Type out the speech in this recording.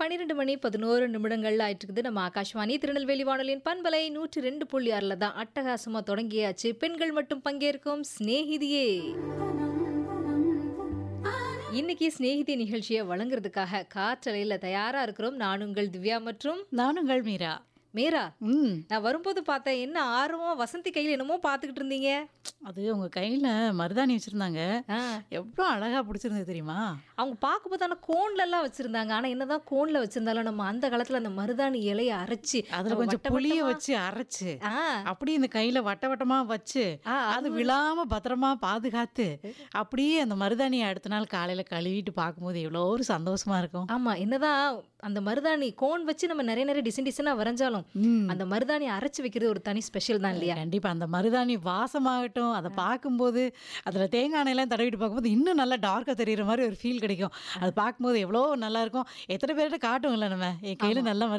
பன்னிரெண்டு மணி பதினோரு நிமிடங்கள் ஆயிட்டு இருக்குது நம்ம ஆகாஷ்வாணி திருநெல்வேலி வானொலியின் பண்பலை நூற்றி ரெண்டு புள்ளி ஆறுல தான் அட்டகாசமா தொடங்கியாச்சு பெண்கள் மட்டும் பங்கேற்கும் சிநேகிதியே இன்னைக்கு சிநேகிதி நிகழ்ச்சியை வழங்குறதுக்காக காற்றலையில தயாரா இருக்கிறோம் நான் உங்கள் திவ்யா மற்றும் நானுங்கள் மீரா மீரா ம் நான் வரும்போது பார்த்தேன் என்ன ஆர்வமா வசந்தி கையில் என்னமோ பார்த்துக்கிட்டு இருந்தீங்க அது உங்க கையில மருதாணி வச்சிருந்தாங்க ஆ, எவ்வளோ அழகா பிடிச்சிருந்தது தெரியுமா அவங்க பார்க்கும்போது ஆனால் கோன்ல எல்லாம் வச்சிருந்தாங்க ஆனா என்னதான் கோன்ல வச்சிருந்தாலும் நம்ம அந்த காலத்துல அந்த மருதாணி இலையை அரைச்சு அதுல நம்ம கொஞ்சம் வட்ட புளிய வட்டமா- வச்சு அரைச்சு ஆ, அப்படியே இந்த கையில வட்ட வட்டமா வச்சு ஆ, அது விழாம பத்திரமா பாதுகாத்து அப்படியே அந்த மருதாணியை அடுத்த நாள் காலையில கழுவிட்டு பார்க்கும்போது எவ்வளோ ஒரு சந்தோஷமா இருக்கும் ஆமா என்னதான் அந்த மருதாணி கோன் வச்சு நம்ம நிறைய நிறைய டிசைன் டிசைனா வரைஞ்சாலும் ம். அந்த மருதாணி அரைச்சு வைக்கிறது ஒரு தனி ஸ்பெஷல் தான் இல்லையா கண்டிப்பா அந்த மருதாணி வாசமாகட்டும் அதை பார்க்கும்போது அதுல தேங்காய் எண்ணெயெல்லாம் தடவிட்டு பார்க்கும்போது இன்னும் நல்லா டார்க்கா தெரியுற மாதிரி ஒரு ஃபீல் கிடைக்கும் அது பார்க்கும்போது எவ்வளோ நல்லா இருக்கும் எத்தனை பேர்கிட்ட காட்டுவோம்ல நம்ம என் கையில நல்லா